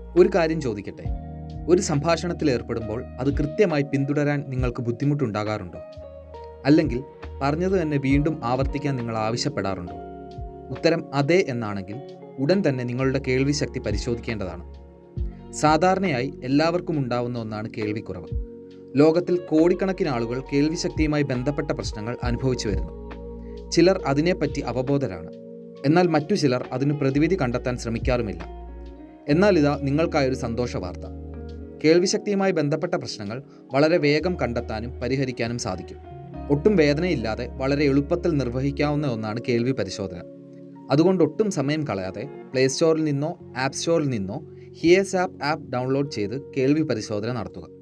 ഒരു കാര്യം ചോദിക്കട്ടെ ഒരു സംഭാഷണത്തിൽ ഏർപ്പെടുമ്പോൾ അത് കൃത്യമായി പിന്തുടരാൻ നിങ്ങൾക്ക് ബുദ്ധിമുട്ടുണ്ടാകാറുണ്ടോ അല്ലെങ്കിൽ പറഞ്ഞത് തന്നെ വീണ്ടും ആവർത്തിക്കാൻ നിങ്ങൾ ആവശ്യപ്പെടാറുണ്ടോ ഉത്തരം അതെ എന്നാണെങ്കിൽ ഉടൻ തന്നെ നിങ്ങളുടെ കേൾവി ശക്തി പരിശോധിക്കേണ്ടതാണ് സാധാരണയായി എല്ലാവർക്കും ഉണ്ടാവുന്ന ഒന്നാണ് കേൾവിക്കുറവ് ലോകത്തിൽ കോടിക്കണക്കിന് ആളുകൾ കേൾവിശക്തിയുമായി ബന്ധപ്പെട്ട പ്രശ്നങ്ങൾ അനുഭവിച്ചു വരുന്നു ചിലർ അതിനെപ്പറ്റി അവബോധരാണ് എന്നാൽ മറ്റു ചിലർ അതിന് പ്രതിവിധി കണ്ടെത്താൻ ശ്രമിക്കാറുമില്ല എന്നാൽ ഇതാ നിങ്ങൾക്കായൊരു സന്തോഷ വാർത്ത കേൾവിശക്തിയുമായി ബന്ധപ്പെട്ട പ്രശ്നങ്ങൾ വളരെ വേഗം കണ്ടെത്താനും പരിഹരിക്കാനും സാധിക്കും ഒട്ടും വേദനയില്ലാതെ വളരെ എളുപ്പത്തിൽ നിർവഹിക്കാവുന്ന ഒന്നാണ് കേൾവി പരിശോധന അതുകൊണ്ട് ഒട്ടും സമയം കളയാതെ പ്ലേ സ്റ്റോറിൽ നിന്നോ ആപ്പ് സ്റ്റോറിൽ നിന്നോ ഹിയേസ് ആപ്പ് ആപ്പ് ഡൗൺലോഡ് ചെയ്ത് കേൾവി പരിശോധന നടത്തുക